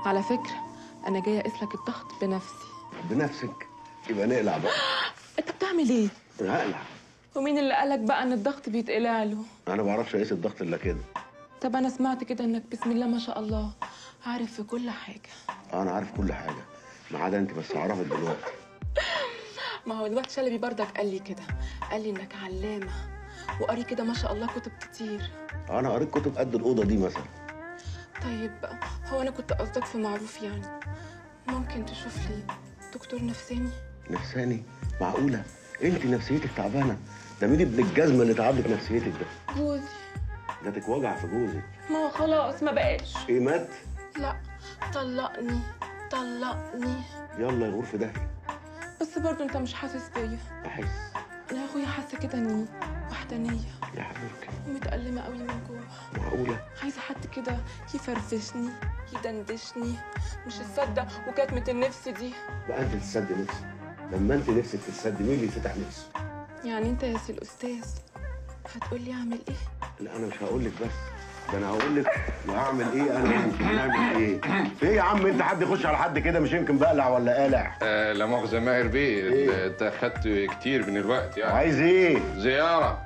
على فكره انا جايه اقيس لك الضغط بنفسي بنفسك يبقى نقلع بقى انت بتعمل ايه هقلع ومين اللي قالك بقى ان الضغط بيتقلع له انا ما بعرفش اقيس الضغط الا كده طب انا سمعت كده انك بسم الله ما شاء الله عارف في كل حاجه انا عارف كل حاجه ما عدا انت بس اعرفك دلوقتي ما هو الوقت شلبي بردك قال لي كده قال لي انك علامه وقاري كده ما شاء الله كتب كتير انا قريت كتب قد الاوضه دي مثلا طيب هو انا كنت قصدك في معروف يعني ممكن تشوف لي دكتور نفساني نفساني معقوله انت نفسيتك تعبانه ده مين ابن الجزمه اللي تعب لك نفسيتك ده جوزي جاتك وجع في جوزك ما هو خلاص ما بقاش ايه مات لا طلقني طلقني يلا يا غرفه ده بس برضو انت مش حاسس بيا احس انا يا اخويا حاسه كده اني وحدانيه يا حبيبتي ومتألمة قوي من جوه معقوله عايزة حد كده يفرفشني يدندشني مش الصدق وكتمة النفس دي بقى انت تسد نفسك لما انت نفسك تتسد مين اللي فتح نفسه يعني انت يا سي الأستاذ هتقولي أعمل إيه؟ لا انا مش هقول لك بس ده انا هقول لك واعمل ايه انا وانت هنعمل ايه ايه يا عم انت حد يخش على حد كده مش يمكن بقلع ولا قالع آه لا مؤاخذة ماهر بيه إيه؟ انت اخدت كتير من الوقت يعني عايز ايه زيارة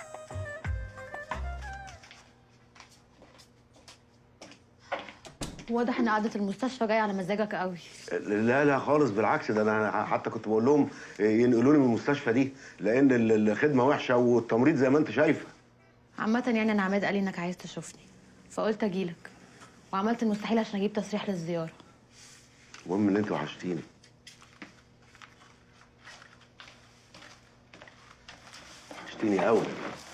واضح ان قعدة المستشفى جاية على مزاجك قوي لا لا خالص بالعكس ده انا حتى كنت بقول لهم ينقلوني من المستشفى دي لان ال- الخدمه وحشه والتمريض زي ما انت شايفه عامة يعني انا عماد قال لي انك عايز تشوفني فقلت اجيلك وعملت المستحيل عشان اجيب تصريح للزيارة المهم ان انت وحشتيني وحشتيني قوي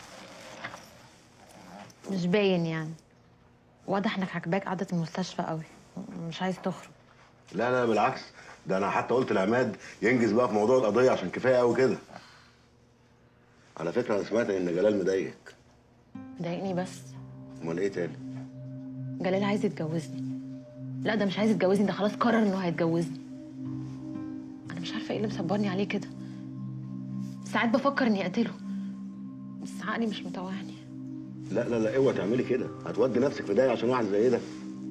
مش باين يعني واضح انك عجباك قعدة المستشفى قوي مش عايز تخرج لا لا بالعكس ده انا حتى قلت لعماد ينجز بقى في موضوع القضيه عشان كفايه قوي كده على فكره انا سمعت ان جلال مضايقك ضايقني بس امال ايه تاني جلال عايز يتجوزني لا ده مش عايز يتجوزني ده خلاص قرر انه هيتجوزني انا مش عارفه ايه اللي مصبرني عليه كده ساعات بفكر اني اقتله بس عقلي مش مطوعني لا لا لا اوعي تعملي كده هتودي نفسك في داهيه عشان واحد زي ده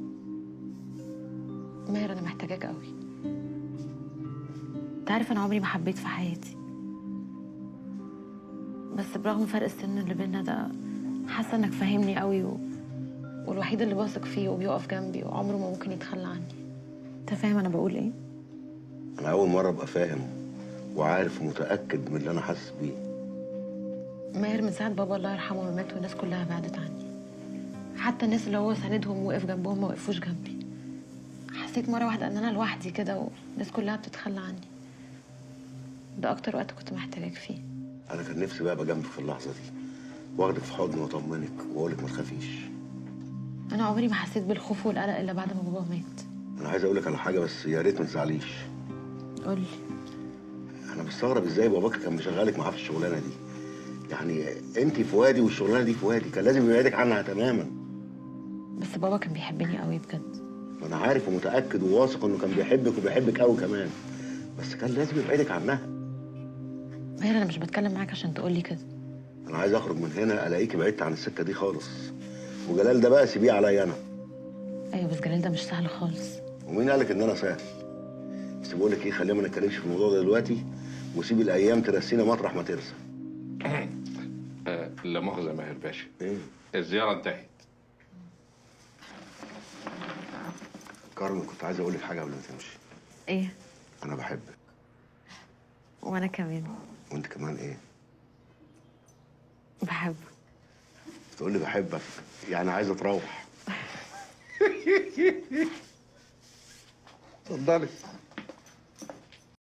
ماهر انا محتاجاك قوي انت عارف انا عمري ما حبيت في حياتي بس برغم فرق السن اللي بينا ده حاسه انك فاهمني قوي و... والوحيد اللي بثق فيه وبيقف جنبي وعمره ما ممكن يتخلى عني انت فاهم انا بقول ايه انا اول مره ابقى فاهم وعارف ومتاكد من اللي انا حاسس بيه ماهر من ساعه بابا الله يرحمه ما مات والناس كلها بعدت عني حتى الناس اللي هو ساندهم ووقف جنبهم ما وقفوش جنبي حسيت مره واحده ان انا لوحدي كده والناس كلها بتتخلى عني ده اكتر وقت كنت محتاجاك فيه انا كان نفسي بقى ابقى جنبك في اللحظه دي واخدك في حضني واطمنك واقول لك ما تخافيش انا عمري ما حسيت بالخوف والقلق الا بعد ما بابا مات انا عايز اقول لك على حاجه بس يا ريت ما تزعليش قولي انا مستغرب ازاي باباك كان مشغلك معاه في الشغلانه دي يعني انت في وادي والشغلانه دي في وادي كان لازم يبعدك عنها تماما بس بابا كان بيحبني قوي بجد انا عارف ومتاكد وواثق انه كان بيحبك وبيحبك قوي كمان بس كان لازم يبعدك عنها ماهر انا مش بتكلم معاك عشان تقولي كده انا عايز اخرج من هنا الاقيكي بعدت عن السكه دي خالص وجلال ده بقى سيبيه عليا انا ايوه بس جلال ده مش سهل خالص ومين قالك ان انا سهل بس بقول لك ايه خلينا ما نتكلمش في الموضوع ده دلوقتي وسيب الايام ترسينا مطرح ما ترسى آه لا مؤاخذة ماهر باشا ايه الزيارة انتهت كارmen كنت عايز اقول لك حاجه قبل ما تمشي ايه انا بحبك وانا كمان وانت كمان ايه بحبه تقول لي بحبك يعني عايزه تروح اتفضلي